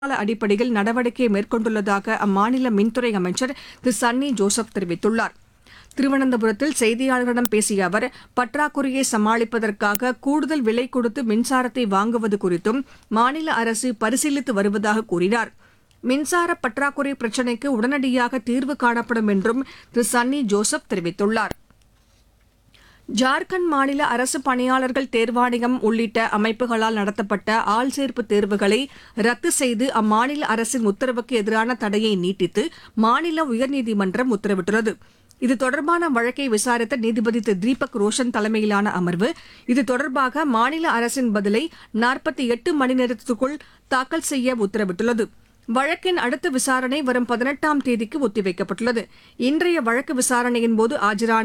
கால அடிப்படையில் நடவடிக்கை மேற்கொண்டுள்ளதாக அம்மாநில மின்துறை அமைச்சர் திரு சன்னி ஜோசப் தெரிவித்துள்ளார் திருவனந்தபுரத்தில் செய்தியாளர்களிடம் பேசிய அவர் பற்றாக்குறையை சமாளிப்பதற்காக கூடுதல் விலை கொடுத்து மின்சாரத்தை வாங்குவது குறித்தும் மாநில அரசு பரிசீலித்து வருவதாக கூறினார் மின்சார பற்றாக்குறை பிரச்சினைக்கு உடனடியாக தீர்வு காணப்படும் என்றும் திரு சன்னி ஜோசப் தெரிவித்துள்ளார் ஜார்க்கண்ட் மாநில அரசு பணியாளர்கள் தேர்வாணையம் உள்ளிட்ட அமைப்புகளால் நடத்தப்பட்ட ஆள் சேர்ப்பு தேர்வுகளை ரத்து செய்து அம்மாநில அரசின் உத்தரவுக்கு எதிரான தடையை நீட்டித்து மாநில உயர்நீதிமன்றம் உத்தரவிட்டுள்ளது இது தொடர்பான வழக்கை விசாரித்த நீதிபதி திரு தீபக் ரோஷன் தலைமையிலான அமர்வு இது தொடர்பாக மாநில அரசின் பதிலை நாற்பத்தி எட்டு மணி நேரத்திற்குள் தாக்கல் செய்ய உத்தரவிட்டுள்ளது வழக்கின் அடுத்த விசாரணை வரும் பதினெட்டாம் தேதிக்கு ஒத்திவைக்கப்பட்டுள்ளது இன்றைய வழக்கு விசாரணையின் போது ஆஜரான